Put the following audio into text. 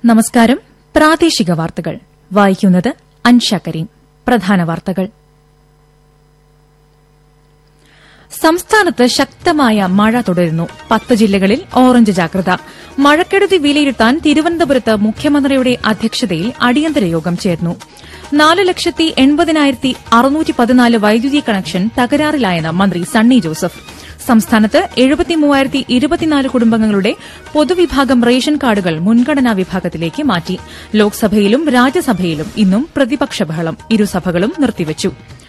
നമസ്കാരം പ്രാദേശിക വാർത്തകൾ വായിക്കുന്നത് അൻഷ കരീം പ്രധാന വാർത്തകൾ സംസ്ഥാനത്ത് ശക്തമായ മഴ തുടരുന്നു പത്ത് ജില്ലകളിൽ ഓറഞ്ച് ജാഗ്രത മഴക്കെടുതി വിലയിരുത്താൻ തിരുവനന്തപുരത്ത് മുഖ്യമന്ത്രിയുടെ അധ്യക്ഷതയിൽ അടിയന്തര യോഗം ചേർന്നു നാല് ലക്ഷത്തി എൺപതിനായിരത്തി അറുന്നൂറ്റി പതിനാല് വൈദ്യുതി കണക്ഷൻ തകരാറിലായെന്ന് മന്ത്രി സണ്ണി ജോസഫ് സംസ്ഥാനത്ത് എഴുപത്തിമൂവായിരത്തി ഇരുപത്തിനാല് കുടുംബങ്ങളുടെ പൊതുവിഭാഗം റേഷൻ കാർഡുകൾ മുൻഗണനാ വിഭാഗത്തിലേക്ക് മാറ്റി ലോക്സഭയിലും രാജ്യസഭയിലും ഇന്നും പ്രതിപക്ഷ ബഹളം ഇരുസഭകളും നിർത്തിവച്ചു